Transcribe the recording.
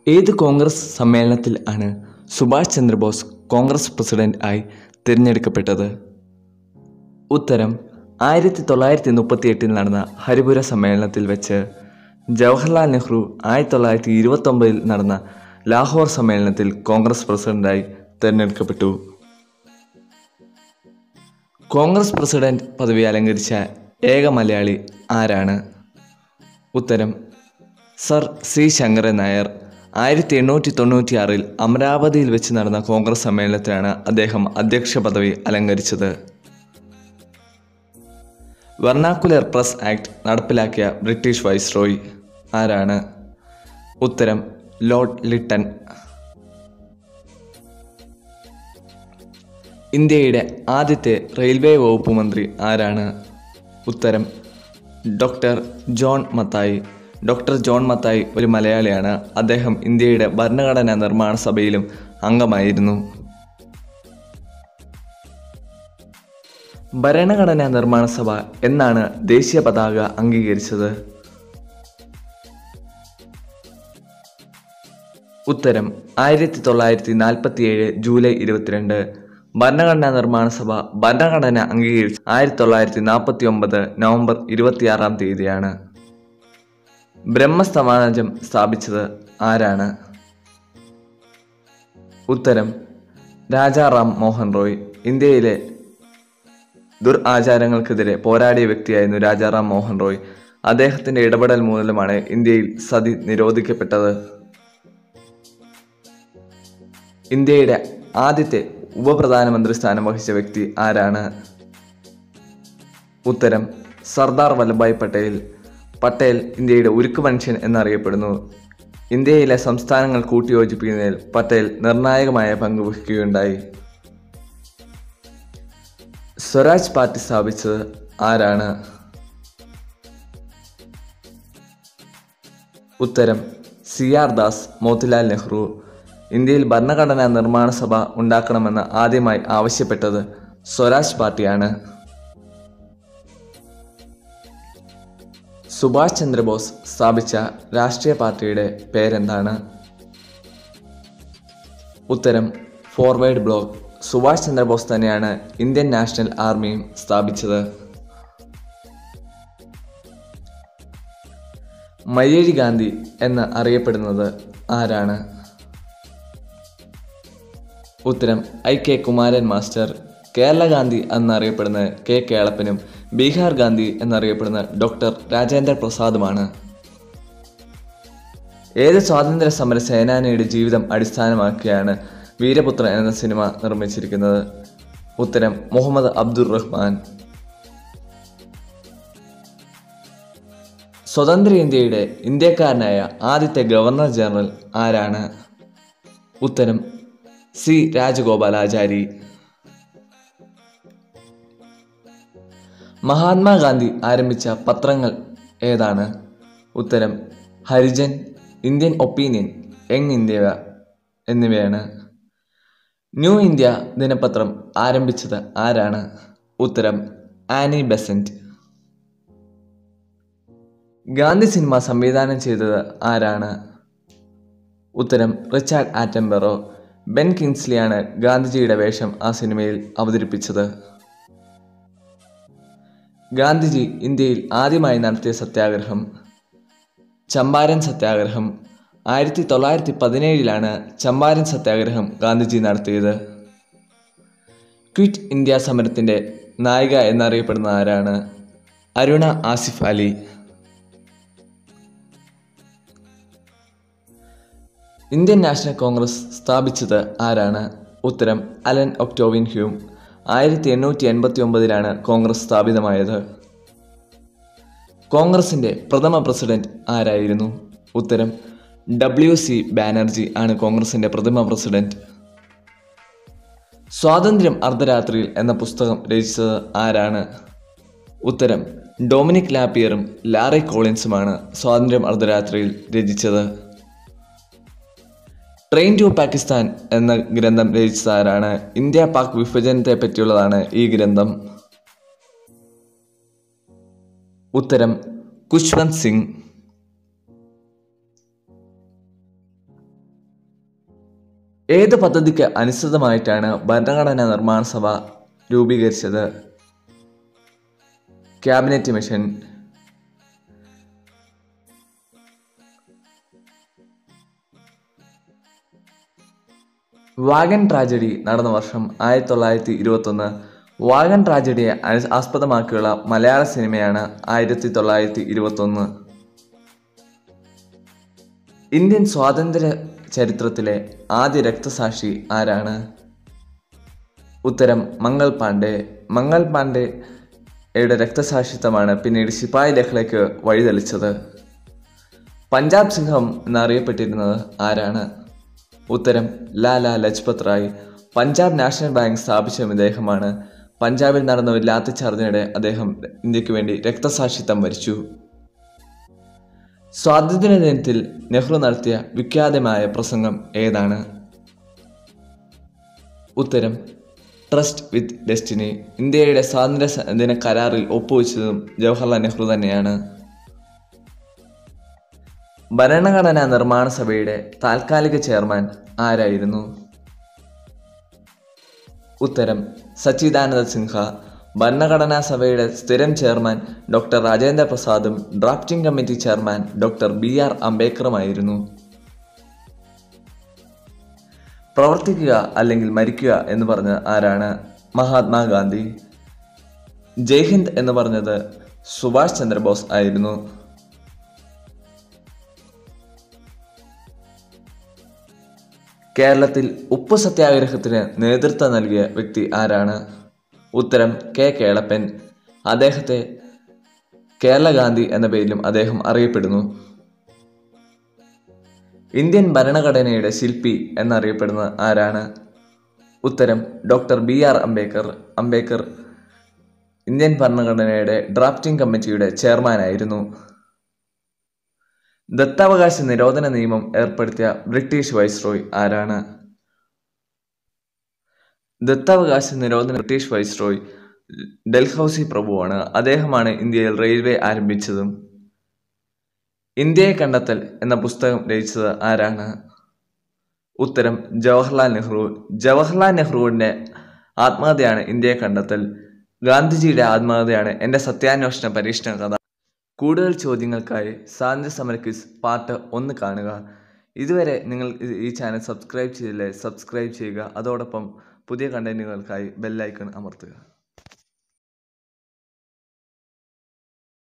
ഏത് കോൺഗ്രസ് സമ്മേളനത്തിൽ ആണ് സുഭാഷ് ചന്ദ്രബോസ് കോൺഗ്രസ് പ്രസിഡന്റ് ആയി തിരഞ്ഞെടുക്കപ്പെട്ടത് ഉത്തരം ആയിരത്തി തൊള്ളായിരത്തി മുപ്പത്തി എട്ടിൽ നടന്ന ഹരിപുര സമ്മേളനത്തിൽ വെച്ച് ജവഹർലാൽ നെഹ്റു ആയിരത്തി തൊള്ളായിരത്തി ഇരുപത്തൊമ്പതിൽ നടന്ന ലാഹോർ സമ്മേളനത്തിൽ കോൺഗ്രസ് പ്രസിഡന്റായി തിരഞ്ഞെടുക്കപ്പെട്ടു കോൺഗ്രസ് പ്രസിഡന്റ് പദവി അലങ്കരിച്ച ഏക മലയാളി ആരാണ് ഉത്തരം സർ സി ശങ്കരൻ നായർ ആയിരത്തി എണ്ണൂറ്റി തൊണ്ണൂറ്റി ആറിൽ അമരാവതിയിൽ വെച്ച് നടന്ന കോൺഗ്രസ് സമ്മേളനത്തിലാണ് അദ്ദേഹം അധ്യക്ഷ പദവി അലങ്കരിച്ചത് വെർണാക്കുലർ പ്രസ് ആക്ട് നടപ്പിലാക്കിയ ബ്രിട്ടീഷ് വൈസ്രോയ് ആരാണ് ഉത്തരം ലോർഡ് ലിട്ടൺ ഇന്ത്യയുടെ ആദ്യത്തെ റെയിൽവേ വകുപ്പ് മന്ത്രി ആരാണ് ഉത്തരം doctor John Mathai doctor John Mathai ഒരു മലയാളിയാണ് അദ്ദേഹം ഇന്ത്യയുടെ ഭരണഘടനാ നിർമ്മാണ സഭയിലും അംഗമായിരുന്നു ഭരണഘടനാ നിർമ്മാണ സഭ എന്നാണ് ദേശീയ പതാക അംഗീകരിച്ചത് ഉത്തരം ആയിരത്തി തൊള്ളായിരത്തി നാൽപ്പത്തി ഏഴ് ജൂലൈ ഇരുപത്തിരണ്ട് ഭരണഘടനാ നിർമ്മാണ സഭ ഭരണഘടന അംഗീകരിച്ച ആയിരത്തി തൊള്ളായിരത്തി നാൽപ്പത്തി ഒമ്പത് നവംബർ ഇരുപത്തിയാറാം തീയതിയാണ് ബ്രഹ്മസമാജം സ്ഥാപിച്ചത് ആരാണ് ഉത്തരം രാജാറാം മോഹൻ റോയ് ഇന്ത്യയിലെ ദുർ ആചാരങ്ങൾക്കെതിരെ പോരാടിയ വ്യക്തിയായിരുന്നു രാജാറാം മോഹൻ റോയ് അദ്ദേഹത്തിന്റെ ഇടപെടൽ മൂലമാണ് ഇന്ത്യയിൽ സതി നിരോധിക്കപ്പെട്ടത് ഇന്ത്യയുടെ ആദ്യത്തെ ഉപപ്രധാനമന്ത്രി സ്ഥാനം വഹിച്ച വ്യക്തി ആരാണ് ഉത്തരം സർദാർ വല്ലഭായ് പട്ടേൽ പട്ടേൽ ഇന്ത്യയുടെ ഉരുക്കു മനുഷ്യൻ എന്നറിയപ്പെടുന്നു ഇന്ത്യയിലെ സംസ്ഥാനങ്ങൾ കൂട്ടിയോജിപ്പിക്കുന്നതിൽ പട്ടേൽ നിർണായകമായ പങ്ക് വഹിക്കുകയുണ്ടായി സ്വരാജ് പാർട്ടി സ്ഥാപിച്ചത് ആരാണ് ഉത്തരം സി ആർ ദാസ് മോത്തിലാൽ നെഹ്റു ഇന്ത്യയിൽ ഭരണഘടനാ നിർമ്മാണ സഭ ഉണ്ടാക്കണമെന്ന് ആദ്യമായി ആവശ്യപ്പെട്ടത് സ്വരാജ് പാർട്ടിയാണ് സുഭാഷ് ചന്ദ്രബോസ് സ്ഥാപിച്ച രാഷ്ട്രീയ പാർട്ടിയുടെ പേരെന്താണ് ഉത്തരം ഫോർവേഡ് ബ്ലോക്ക് സുഭാഷ് ചന്ദ്രബോസ് തന്നെയാണ് ഇന്ത്യൻ നാഷണൽ ആർമിയും സ്ഥാപിച്ചത് മയ്യഴി ഗാന്ധി എന്ന് അറിയപ്പെടുന്നത് ആരാണ് ഉത്തരം I K Kumaran master Kerala Gandhi എന്നറിയപ്പെടുന്നത് കെ കേളപ്പനും ബീഹാർ ഗാന്ധി എന്നറിയപ്പെടുന്ന ഡോക്ടർ രാജേന്ദ്ര പ്രസാദുമാണ് ഏത് സ്വാതന്ത്ര്യ സമര സേനാനിയുടെ ജീവിതം അടിസ്ഥാനമാക്കിയാണ് വീരപുത്രൻ എന്ന സിനിമ നിർമ്മിച്ചിരിക്കുന്നത് ഉത്തരം മുഹമ്മദ് അബ്ദുർ റഹ്മാൻ സ്വതന്ത്ര ഇന്ത്യയുടെ ഇന്ത്യക്കാരനായ ആദ്യത്തെ ഗവർണർ ജനറൽ ആരാണ് ഉത്തരം സി രാജഗോപാലാചാരി മഹാത്മാഗാന്ധി ആരംഭിച്ച പത്രങ്ങൾ ഏതാണ് ഉത്തരം Harijan Indian opinion young India എന്നിവയാണ് ന്യൂ ഇന്ത്യ ദിനപത്രം ആരംഭിച്ചത് ആരാണ് ഉത്തരം ആനി ബെസന്റ് ഗാന്ധി സിനിമ സംവിധാനം ചെയ്തത് ആരാണ് ഉത്തരം റിച്ചാർഡ് ആറ്റംബറോ ബെൻ കിങ്സ്ലിയാണ് ഗാന്ധിജിയുടെ വേഷം ആ സിനിമയിൽ അവതരിപ്പിച്ചത് ഗാന്ധിജി ഇന്ത്യയിൽ ആദ്യമായി നടത്തിയ സത്യാഗ്രഹം ചമ്പാരൻ സത്യാഗ്രഹം ആയിരത്തി തൊള്ളായിരത്തി പതിനേഴിലാണ് ചമ്പാരൻ സത്യാഗ്രഹം ഗാന്ധിജി നടത്തിയത് ക്വിറ്റ് ഇന്ത്യ സമരത്തിൻ്റെ നായിക എന്നറിയപ്പെടുന്ന ആരാണ് Aruna Asaf Ali Indian national congress സ്ഥാപിച്ചത് ആരാണ് ഉത്തരം അലൻ ഒക്ടോവിൻ ഹ്യൂം ആയിരത്തി എണ്ണൂറ്റി എൺപത്തി ഒമ്പതിലാണ് കോൺഗ്രസ് സ്ഥാപിതമായത് കോൺഗ്രസിന്റെ പ്രഥമ പ്രസിഡന്റ് ആരായിരുന്നു ഉത്തരം ഡബ്ല്യു സി ബാനർജി ആണ് കോൺഗ്രസിന്റെ പ്രഥമ പ്രസിഡന്റ് സ്വാതന്ത്ര്യം അർദ്ധരാത്രിയിൽ എന്ന പുസ്തകം രചിച്ചത് ആരാണ് ഉത്തരം ഡൊമിനിക് ലാപ്പിയറും ലാറി കോളിൻസുമാണ് സ്വാതന്ത്ര്യം അർദ്ധരാത്രിയിൽ രചിച്ചത് ട്രെയിൻ ടു പാകിസ്ഥാൻ എന്ന ഗ്രന്ഥം രചിച്ചത് ആരാണ് ഇന്ത്യ പാക് വിഭജനത്തെ പറ്റിയുള്ളതാണ് ഈ ഗ്രന്ഥം ഉത്തരം കുശ്വന്ത് സിംഗ് ഏത് പദ്ധതിക്ക് അനുസൃതമായിട്ടാണ് ഭരണഘടനാ നിർമ്മാണ സഭ രൂപീകരിച്ചത് ക്യാബിനറ്റ് മിഷൻ വാഗൻ ട്രാജഡി നടന്ന വർഷം ആയിരത്തി തൊള്ളായിരത്തി ഇരുപത്തൊന്ന് വാഗൻ ട്രാജഡിയെ അനു- ആസ്പദമാക്കിയുള്ള മലയാള സിനിമയാണ് ആയിരത്തി തൊള്ളായിരത്തി ഇരുപത്തൊന്ന് ഇന്ത്യൻ സ്വാതന്ത്ര്യ ചരിത്രത്തിലെ ആദ്യ രക്തസാക്ഷി ആരാണ് ഉത്തരം മംഗൾ പാണ്ഡെ മംഗൾ പാണ്ഡെയുടെ രക്തസാക്ഷിത്വമാണ് പിന്നീട് സിപ്പായി ലഹളയ്ക്ക് വഴിതെളിച്ചത് പഞ്ചാബ് സിംഹം എന്നറിയപ്പെട്ടിരുന്നത് ആരാണ് ഉത്തരം ലാല ലജ്പത് റായ് പഞ്ചാബ് നാഷണൽ ബാങ്ക് സ്ഥാപിച്ച ഇദ്ദേഹമാണ് പഞ്ചാബിൽ നടന്ന ഒരു ലാത്തിച്ചാർജിനിടെ അദ്ദേഹം ഇന്ത്യക്ക് വേണ്ടി രക്തസാക്ഷിത്വം വരിച്ചു സ്വാതന്ത്ര്യ ദിനത്തിൽ നെഹ്റു നടത്തിയ വിഖ്യാതമായ പ്രസംഗം ഏതാണ് ഉത്തരം ട്രസ്റ്റ് വിത്ത് ഡെസ്റ്റിനി ഇന്ത്യയുടെ സ്വാതന്ത്ര്യ സ- ദിന കരാറിൽ ഒപ്പുവെച്ചതും ജവഹർലാൽ നെഹ്റു തന്നെയാണ് ഭരണഘടനാ നിർമ്മാണ സഭയുടെ താൽക്കാലിക ചെയർമാൻ ആരായിരുന്നു ഉത്തരം സച്ചിദാനന്ദ സിൻഹ ഭരണഘടനാ സഭയുടെ സ്ഥിരം ചെയർമാൻ ഡോക്ടർ രാജേന്ദ്ര പ്രസാദും drafting committee chairman doctor B R അംബേദ്കറുമായിരുന്നു പ്രവർത്തിക്കുക അല്ലെങ്കിൽ മരിക്കുക എന്ന് പറഞ്ഞ ആരാണ് മഹാത്മാഗാന്ധി ജയ്ഹിന്ദ് എന്ന് പറഞ്ഞത് സുഭാഷ് ചന്ദ്രബോസ് ആയിരുന്നു കേരളത്തിൽ ഉപ്പ് സത്യാഗ്രഹത്തിന് നേതൃത്വം നൽകിയ വ്യക്തി ആരാണ് ഉത്തരം കെ കേളപ്പൻ അദ്ദേഹത്തെ കേരള ഗാന്ധി എന്ന പേരിലും അദ്ദേഹം അറിയപ്പെടുന്നു ഇന്ത്യൻ ഭരണഘടനയുടെ ശില്പി എന്നറിയപ്പെടുന്നത് ആരാണ് ഉത്തരം doctor B R Ambedkar Ambedkar Indian ഭരണഘടനയുടെ ഡ്രാഫ്റ്റിംഗ് കമ്മിറ്റിയുടെ ചെയർമാനായിരുന്നു ദത്താവകാശ നിരോധന നിയമം ഏർപ്പെടുത്തിയ ബ്രിട്ടീഷ് വൈസ്രോയ് ആരാണ് ദത്താവകാശ നിരോധന ബ്രിട്ടീഷ് വൈസ്രോയ് ഡൽഹൌസി പ്രഭുവാണ് അദ്ദേഹമാണ് ഇന്ത്യയിൽ റെയിൽവേ ആരംഭിച്ചതും ഇന്ത്യയെ കണ്ടെത്തൽ എന്ന പുസ്തകം രചിച്ചത് ആരാണ് ഉത്തരം ജവഹർലാൽ നെഹ്റു ജവഹർലാൽ നെഹ്റുവിൻ്റെ ആത്മകഥയാണ് ഇന്ത്യയെ കണ്ടെത്തൽ ഗാന്ധിജിയുടെ ആത്മകഥയാണ് എൻ്റെ സത്യാന്വേഷണ പരീക്ഷണ കഥ കൂടുതൽ ചോദ്യങ്ങൾക്കായി സ്വാതന്ത്ര്യ സമര ക്വിസ് പാർട്ട് ഒന്ന് കാണുക ഇതുവരെ നിങ്ങൾ ഇത് ഈ ചാനൽ സബ്സ്ക്രൈബ് ചെയ്തില്ലേ സബ്സ്ക്രൈബ് ചെയ്യുക അതോടൊപ്പം പുതിയ കണ്ടന്റുകൾക്കായി ബെല്ലൈക്കൺ അമർത്തുക